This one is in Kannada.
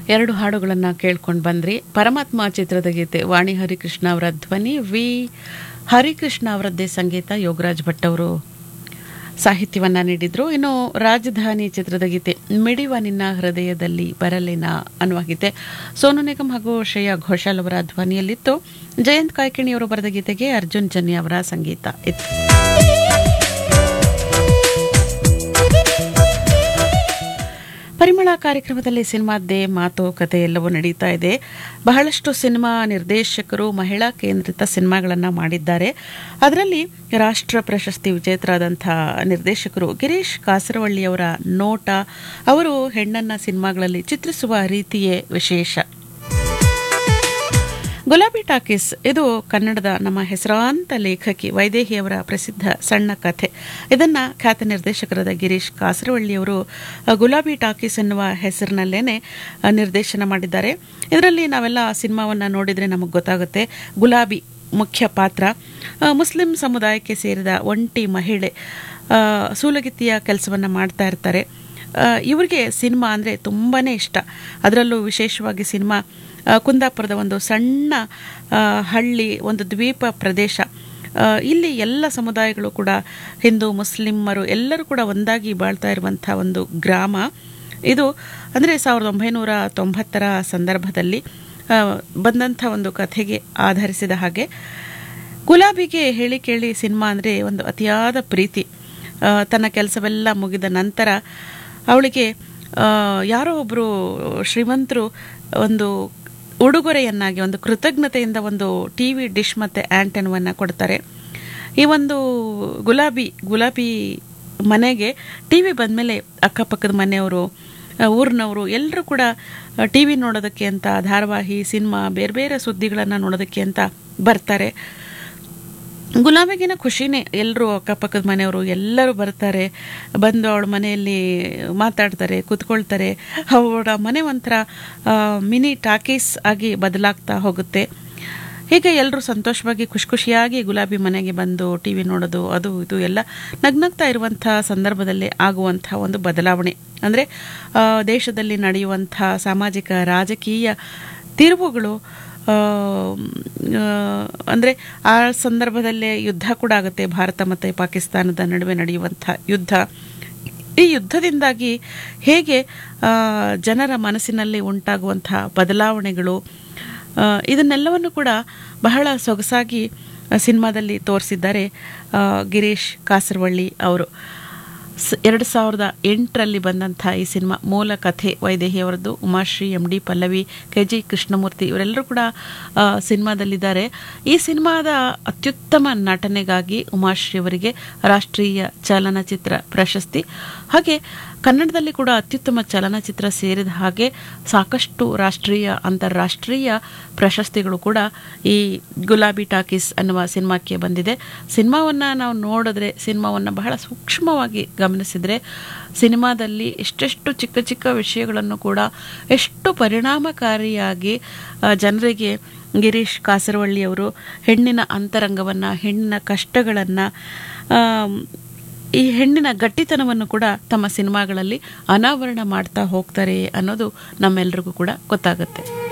ಎರಡು ಹಾಡುಗಳನ್ನು ಕೇಳ್ಕೊಂಡು ಬಂದ್ರಿ ಪರಮಾತ್ಮ ಚಿತ್ರದ ಗೀತೆ ವಾಣಿ ಹರಿಕೃಷ್ಣ ಅವರ ಧ್ವನಿ ವಿ ಹರಿಕೃಷ್ಣ ಅವರದ್ದೇ ಸಂಗೀತ ಯೋಗರಾಜ್ ಭಟ್ ಅವರು ಸಾಹಿತ್ಯವನ್ನ ನೀಡಿದ್ರು ಇನ್ನು ರಾಜಧಾನಿ ಚಿತ್ರದ ಗೀತೆ ಮಿಡಿವ ನಿನ್ನ ಹೃದಯದಲ್ಲಿ ಬರಲಿನ ಅನ್ನುವ ಗೀತೆ ಸೋನು ನಿಗಮ್ ಹಾಗೂ ಶ್ರೇಯಾ ಘೋಷಾಲ್ ಅವರ ಧ್ವನಿಯಲ್ಲಿತ್ತು ಜಯಂತ್ ಕಾಯ್ಕಿಣಿ ಅವರು ಬರೆದ ಗೀತೆಗೆ ಅರ್ಜುನ್ ಜನ್ಯ ಅವರ ಸಂಗೀತ ಇತ್ತು ಪರಿಮಳ ಕಾರ್ಯಕ್ರಮದಲ್ಲಿ ಸಿನಿಮಾದ್ದೇ ಮಾತು ಕತೆ ಎಲ್ಲವೂ ನಡೀತಾ ಇದೆ ಬಹಳಷ್ಟು ಸಿನಿಮಾ ನಿರ್ದೇಶಕರು ಮಹಿಳಾ ಕೇಂದ್ರಿತ ಸಿನಿಮಾಗಳನ್ನು ಮಾಡಿದ್ದಾರೆ ಅದರಲ್ಲಿ ರಾಷ್ಟ್ರ ಪ್ರಶಸ್ತಿ ವಿಜೇತರಾದಂಥ ನಿರ್ದೇಶಕರು ಗಿರೀಶ್ ಕಾಸರವಳ್ಳಿಯವರ ನೋಟ ಅವರು ಹೆಣ್ಣನ್ನ ಸಿನಿಮಾಗಳಲ್ಲಿ ಚಿತ್ರಿಸುವ ರೀತಿಯೇ ವಿಶೇಷ ಗುಲಾಬಿ ಟಾಕೀಸ್ ಇದು ಕನ್ನಡದ ನಮ್ಮ ಹೆಸರಾಂತ ಲೇಖಕಿ ವೈದೇಹಿಯವರ ಪ್ರಸಿದ್ಧ ಸಣ್ಣ ಕಥೆ ಇದನ್ನ ಖ್ಯಾತ ನಿರ್ದೇಶಕರಾದ ಗಿರೀಶ್ ಕಾಸರವಳ್ಳಿಯವರು ಗುಲಾಬಿ ಟಾಕೀಸ್ ಎನ್ನುವ ಹೆಸರಿನಲ್ಲೇನೆ ನಿರ್ದೇಶನ ಮಾಡಿದ್ದಾರೆ ಇದರಲ್ಲಿ ನಾವೆಲ್ಲ ಆ ಸಿನಿಮಾವನ್ನು ನೋಡಿದರೆ ನಮಗೆ ಗೊತ್ತಾಗುತ್ತೆ ಗುಲಾಬಿ ಮುಖ್ಯ ಪಾತ್ರ ಮುಸ್ಲಿಂ ಸಮುದಾಯಕ್ಕೆ ಸೇರಿದ ಒಂಟಿ ಮಹಿಳೆ ಸೂಲಗಿತ್ತಿಯ ಕೆಲಸವನ್ನು ಮಾಡ್ತಾ ಇರ್ತಾರೆ ಇವರಿಗೆ ಸಿನಿಮಾ ಅಂದರೆ ತುಂಬಾ ಇಷ್ಟ ಅದರಲ್ಲೂ ವಿಶೇಷವಾಗಿ ಸಿನಿಮಾ ಕುಂದಾಪುರದ ಒಂದು ಸಣ್ಣ ಹಳ್ಳಿ ಒಂದು ದ್ವೀಪ ಪ್ರದೇಶ ಇಲ್ಲಿ ಎಲ್ಲ ಸಮುದಾಯಗಳು ಕೂಡ ಹಿಂದೂ ಮುಸ್ಲಿಮರು ಎಲ್ಲರೂ ಕೂಡ ಒಂದಾಗಿ ಬಾಳ್ತಾ ಇರುವಂಥ ಒಂದು ಗ್ರಾಮ ಇದು ಅಂದರೆ ಸಾವಿರದ ಒಂಬೈನೂರ ತೊಂಬತ್ತರ ಸಂದರ್ಭದಲ್ಲಿ ಬಂದಂಥ ಒಂದು ಕಥೆಗೆ ಆಧರಿಸಿದ ಹಾಗೆ ಗುಲಾಬಿಗೆ ಹೇಳಿ ಕೇಳಿ ಸಿನಿಮಾ ಅಂದರೆ ಒಂದು ಅತಿಯಾದ ಪ್ರೀತಿ ತನ್ನ ಕೆಲಸವೆಲ್ಲ ಮುಗಿದ ನಂತರ ಅವಳಿಗೆ ಯಾರೋ ಒಬ್ಬರು ಶ್ರೀಮಂತರು ಒಂದು ಉಡುಗೊರೆಯನ್ನಾಗಿ ಒಂದು ಕೃತಜ್ಞತೆಯಿಂದ ಒಂದು ಟಿ ವಿ ಡಿಶ್ ಮತ್ತು ಆ್ಯಂಟನ್ವನ್ನು ಕೊಡ್ತಾರೆ ಈ ಒಂದು ಗುಲಾಬಿ ಗುಲಾಬಿ ಮನೆಗೆ ಟಿ ವಿ ಬಂದಮೇಲೆ ಅಕ್ಕಪಕ್ಕದ ಮನೆಯವರು ಊರಿನವರು ಎಲ್ಲರೂ ಕೂಡ ಟಿ ವಿ ನೋಡೋದಕ್ಕೆ ಅಂತ ಧಾರಾವಾಹಿ ಸಿನಿಮಾ ಬೇರೆ ಬೇರೆ ಸುದ್ದಿಗಳನ್ನು ನೋಡೋದಕ್ಕೆ ಅಂತ ಬರ್ತಾರೆ ಗುಲಾಬಿಗಿನ ಖುಷಿನೇ ಎಲ್ಲರೂ ಅಕ್ಕಪಕ್ಕದ ಮನೆಯವರು ಎಲ್ಲರೂ ಬರ್ತಾರೆ ಬಂದು ಅವಳ ಮನೆಯಲ್ಲಿ ಮಾತಾಡ್ತಾರೆ ಕೂತ್ಕೊಳ್ತಾರೆ ಅವಳ ಮನೆ ಒಂಥರ ಮಿನಿ ಟಾಕೀಸ್ ಆಗಿ ಬದಲಾಗ್ತಾ ಹೋಗುತ್ತೆ ಹೀಗೆ ಎಲ್ಲರೂ ಸಂತೋಷವಾಗಿ ಖುಷಿ ಖುಷಿಯಾಗಿ ಗುಲಾಬಿ ಮನೆಗೆ ಬಂದು ಟಿ ವಿ ನೋಡೋದು ಅದು ಇದು ಎಲ್ಲ ನಗ್ನಗ್ತಾ ಇರುವಂಥ ಸಂದರ್ಭದಲ್ಲಿ ಆಗುವಂಥ ಒಂದು ಬದಲಾವಣೆ ಅಂದರೆ ದೇಶದಲ್ಲಿ ನಡೆಯುವಂಥ ಸಾಮಾಜಿಕ ರಾಜಕೀಯ ತಿರುವುಗಳು ಅಂದರೆ ಆ ಸಂದರ್ಭದಲ್ಲೇ ಯುದ್ಧ ಕೂಡ ಆಗುತ್ತೆ ಭಾರತ ಮತ್ತು ಪಾಕಿಸ್ತಾನದ ನಡುವೆ ನಡೆಯುವಂಥ ಯುದ್ಧ ಈ ಯುದ್ಧದಿಂದಾಗಿ ಹೇಗೆ ಜನರ ಮನಸ್ಸಿನಲ್ಲಿ ಉಂಟಾಗುವಂಥ ಬದಲಾವಣೆಗಳು ಇದನ್ನೆಲ್ಲವನ್ನು ಕೂಡ ಬಹಳ ಸೊಗಸಾಗಿ ಸಿನಿಮಾದಲ್ಲಿ ತೋರಿಸಿದ್ದಾರೆ ಗಿರೀಶ್ ಕಾಸರವಳ್ಳಿ ಅವರು ಎರಡು ಸಾವಿರದ ಎಂಟರಲ್ಲಿ ಬಂದಂಥ ಈ ಸಿನಿಮಾ ಮೂಲ ಕಥೆ ವೈದೇಹಿಯವರದ್ದು Umashree M D Pallavi K G Krishnamurthy ಇವರೆಲ್ಲರೂ ಕೂಡ ಸಿನಿಮಾದಲ್ಲಿದ್ದಾರೆ ಈ ಸಿನಿಮಾದ ಅತ್ಯುತ್ತಮ ನಟನೆಗಾಗಿ ಉಮಾಶ್ರೀ ಅವರಿಗೆ ರಾಷ್ಟ್ರೀಯ ಚಲನಚಿತ್ರ ಪ್ರಶಸ್ತಿ ಹಾಗೆ ಕನ್ನಡದಲ್ಲಿ ಕೂಡ ಅತ್ಯುತ್ತಮ ಚಲನಚಿತ್ರ ಸೇರಿದ ಹಾಗೆ ಸಾಕಷ್ಟು ರಾಷ್ಟ್ರೀಯ ಅಂತಾರಾಷ್ಟ್ರೀಯ ಪ್ರಶಸ್ತಿಗಳು ಕೂಡ ಈ ಗುಲಾಬಿ ಟಾಕೀಸ್ ಅನ್ನುವ ಸಿನಿಮಾಕ್ಕೆ ಬಂದಿದೆ ಸಿನಿಮಾವನ್ನು ನಾವು ನೋಡಿದ್ರೆ ಸಿನಿಮಾವನ್ನು ಬಹಳ ಸೂಕ್ಷ್ಮವಾಗಿ ಗಮನಿಸಿದರೆ ಸಿನಿಮಾದಲ್ಲಿ ಎಷ್ಟೆಷ್ಟು ಚಿಕ್ಕ ಚಿಕ್ಕ ವಿಷಯಗಳನ್ನು ಕೂಡ ಎಷ್ಟು ಪರಿಣಾಮಕಾರಿಯಾಗಿ ಜನರಿಗೆ ಗಿರೀಶ್ ಕಾಸರವಳ್ಳಿಯವರು ಹೆಣ್ಣಿನ ಅಂತರಂಗವನ್ನು ಹೆಣ್ಣಿನ ಕಷ್ಟಗಳನ್ನು ಈ ಹೆಣ್ಣಿನ ಗಟ್ಟಿತನವನ್ನು ಕೂಡ ತಮ್ಮ ಸಿನಿಮಾಗಳಲ್ಲಿ ಅನಾವರಣ ಮಾಡ್ತಾ ಹೋಗ್ತಾರೆ ಅನ್ನೋದು ನಮ್ಮೆಲ್ರಿಗೂ ಕೂಡ ಗೊತ್ತಾಗುತ್ತೆ